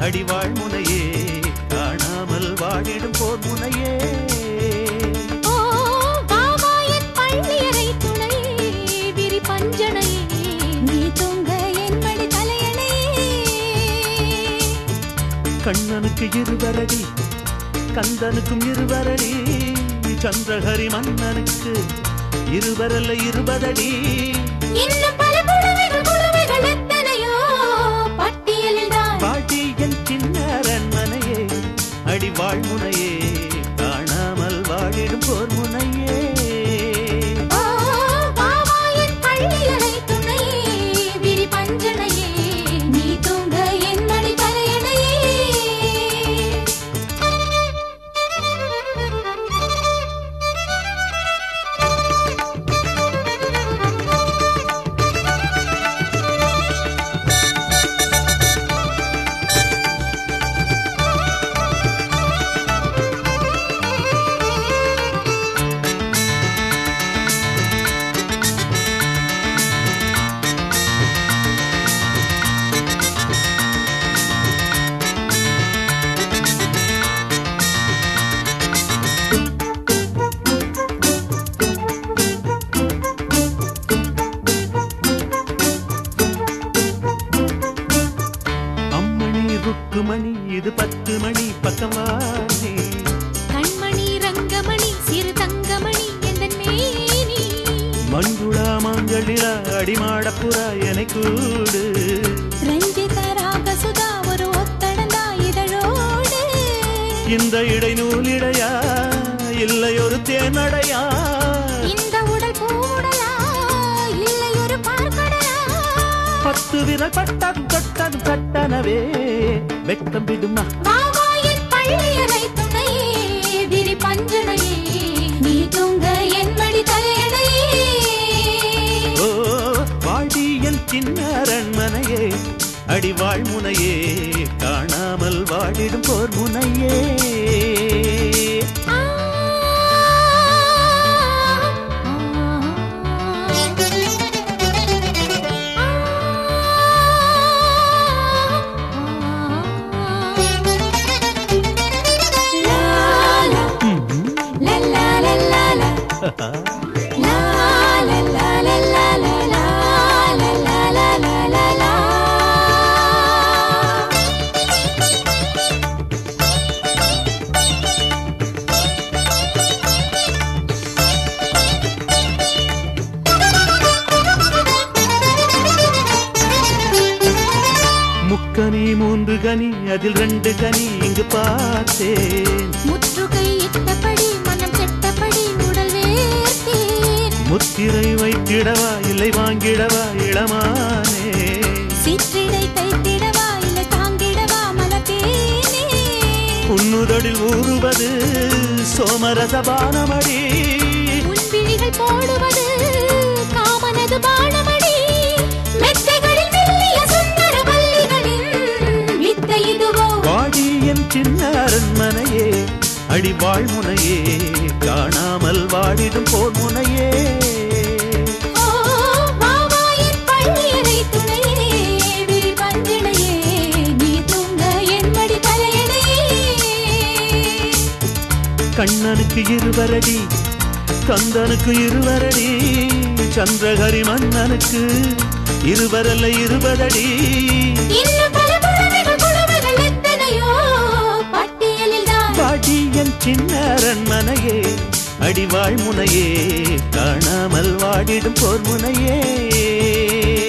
அடிவாழ் முனையே காணாமல் வாடிடும் போர் முனையே ஓ வாவாயன் பள்ளியறை துணையே விரி பஞ்சனையே நீ தூங்க என் மடி தலையணையே கண்ணனுக்கு இருவரடி கந்தனுக்கும் இருவரடி சந்திரஹரி மன்னனுக்கு இருவரல்ல இருபதடி இன்னும் பல புலவைகள் புலவைகள் எத்தனையோ பட்டியலில் தான் பாட்டி என் சின்ன அரண்மனையே அடிவாழ் முனையே காணாமல் வாடிடும் போர் முனையே ஓ வாவாயன் பள்ளியறை துணையே விரி பஞ்சனையே நீ தூங்க என் மடி தலையணையே அம்மணி ருக்குமணி இது பத்து மணி பக்கமானே கண்மணி ரங்கமணி சிறு தங்கமணி எந்தன் மேனி மஞ்சுளா மாங்கலிடா அடிமாடப்புறா எனை கூடு ரஞ்சித ராகசுதா ஒரு ஒத்தடந்தா இதழோடு இந்த இடைநூலிடையா இல்லை ஒரு தேனடையா இந்த உடல் பூடலா இல்லை ஒரு பார்க்கடலா பத்து விரல் பட்டது தொட்டது கட்டனவே வெட்கம் விடுமா வாவாயின் பள்ளியறை துணையே விரி பஞ்சனையே நீ தூங்க என் மடி தலையணையே ஓ வாடி என் சின்ன அரண்மனையே அடிவாழ் முனையே காணாமல் வாடிடும் போர் முனையே ஆ, லா, லா, ம்ஹும். லா, லா, லா, லா, லா. லா, லா, லா, லா, லா, லா, லா, லா, லா, லா, லா, லா, லா. முக்கனி மூன்று கனி அதில் ரெண்டு கனி இங்கு பார்த்தேன் முற்றுகை இட்டபடி மனம் செட்டபடி உடல் வேர்த்தேன் முத்திரை வைத்திடவா இல்லை வாங்கிடவா இளமானே சிற்றிடை தைத்திடவா இல்லை தாங்கிடவா மலத்தேனே உன்னுதடில் ஊறுவது சோமரசபானமடி உன் விழிகள் போடுவது காமனது பானமடி மெத்தைகளில் மெல்லிய சுந்தர வல்லிகளின் வித்தை இதுவோ வாடி என் சின்ன அரண்மனையே அடிவாழ் முனையே காணாமல் வாடிடும் போர் முனையே ஓ வாவாயின் பள்ளியறை துணையே விரி பஞ்சினையே நீ தூங்க என் மடி தலையணையே கண்ணனுக்கு இருவரடி கந்தனுக்கு இருவரடி சந்திரஹரி மன்னனுக்கு இருவரல்ல இருபதடி இன்னும் பல புலமைகள் புலமைகள் எத்தனையோ பட்டியலில் தான் வாடி என் சின்ன அரண்மனையே அடிவாழ் முனையே காணாமல் வாடிடும் போர் முனையே